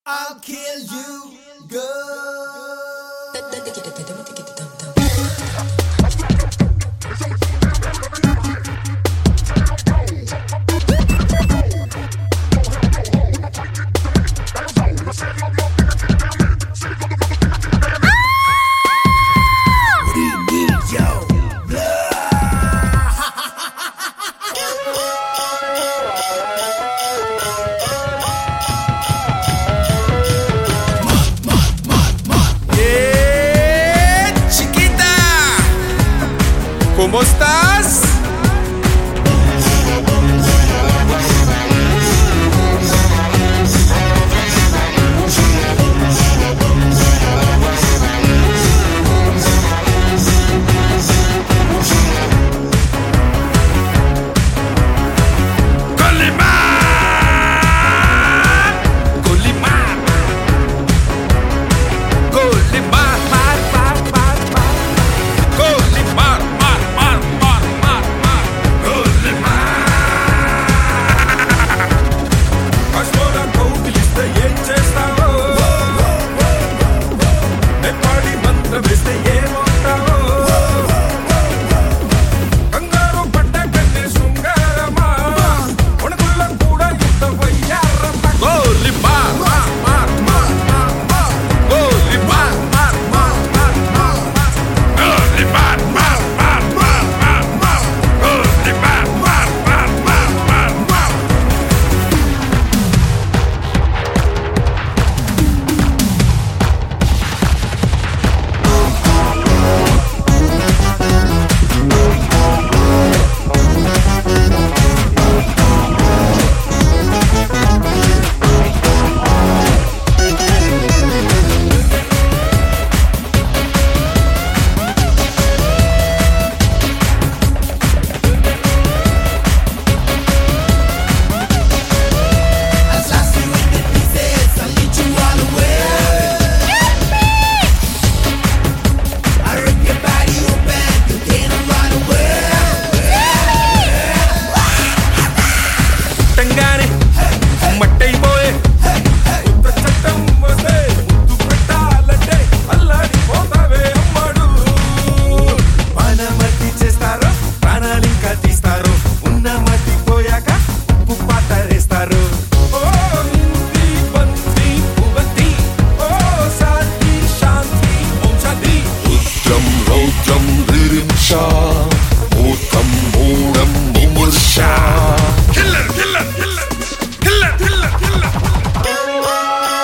I'll kill you, girl. ¡Eh, chiquita! ¿Cómo estás? ¡Colimar! ¡Colimar! ¡Colimar! ¡Mar, mar, mar, mar! ¡Colimar! ¡Mar, mar, mar, mar, mar! ¡Colimar! కష్టోరా కౌగిలిస్తే ఏం చేస్తావో నెప్పాడి మంత్రం వేస్తే ఏమవుతావో కంగారు పడ్డ కన్నే శృంగారమా వణుకుల్లో కూడా యుద్ధ వయ్యారమ్మ గోలి మార్ మార్ మార్ మార్ మార్ మార్ గోలి మార్ మార్ మార్ మార్ మార్ మార్ గోలి మార్ మార్ మార్ మార్ మార్ మార్ గోలి మార్ మార్ మార్ మార్ మార్ మార్ I slice you into pieces, I eat you all away. I rip your body open, you can't run away. పుట్టంగానే మట్టయిపోయే కొత్త చట్టం వస్తే ముద్దు పెట్టాలంటే అల్లాడిపోతావే అమ్మడు మన మట్టి చేస్తారు ప్రాణాలు ఇంకా తీస్తారు ఉన్న మట్టి పోయాక ఉప్పు పాతరేస్తారు ఓ హిందీ బంతి భువంతి ఓ శాంతి శాంతి ఓం శాంతి రుద్రం రౌద్రం రిరింషా మూర్తం మూఢం ముమూర్షా killer killer killer killer killer killer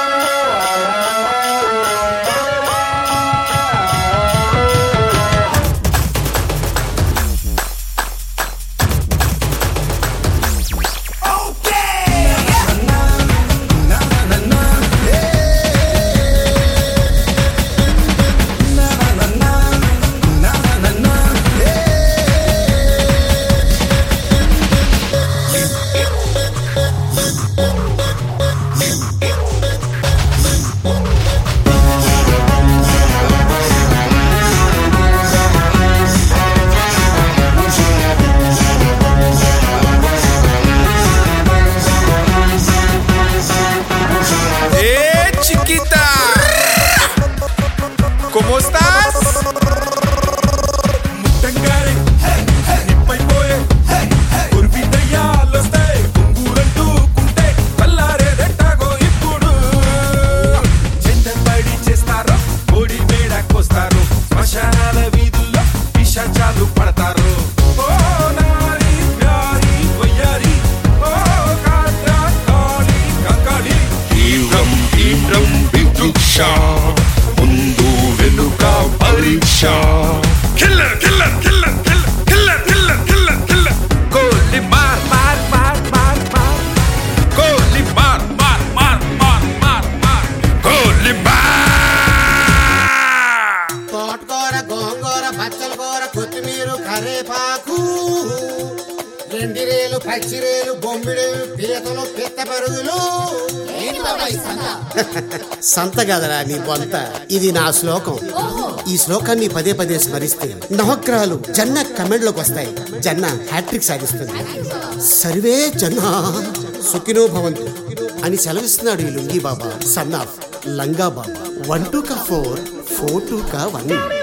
¡Eh, chiquita! ¿Cómo estás? ముట్టంగానే నిప్పైపోయే కురిపి దయ్యాలొస్తే కుంగురంటూకుంటే కల్లారేదెట్టాగో ఇప్పుడు చెందబడి చేస్తారు కోడి మేడ కోస్తారు శ్మశానాల వీధుల్లో పిశాచాలు పడతారు ఓ నారి ప్యారి వయ్యారి ఓ కాట్రా కాళీ కంకాళీ తీవ్రం తీవ్రం వివృక్షా ముందు వెనుక పరీక్ష Killer, killer, killer, killer, killer, killer, killer, killer. Goli mar, mar, mar, mar, mar. Goli mar, mar, mar, mar, mar, mar. Goli mar. తోటకూర గోంగూర పచ్చల కూర కొత్తిమీర కరేపాకు ఎండిరేలు పచ్చిరేలు బొమ్మిడేలు పీతలు పిత్త పరుగులు సంత కదరా నీ బొంత ఇది నా శ్లోకం ఈ శ్లోకాన్ని పదే పదే స్మరిస్తే నవగ్రహాలు జన్న కమెంట్లోకి వస్తాయి జన్న హ్యాట్రిక్ సాధిస్తుంది సర్వే జన్న సుఖినో భవంతు అని సెలవిస్తున్నాడు ఈ లుంగి బాబా son of Langa Baba one two కా ఫోర్ ఫోర్ టూ కా వన్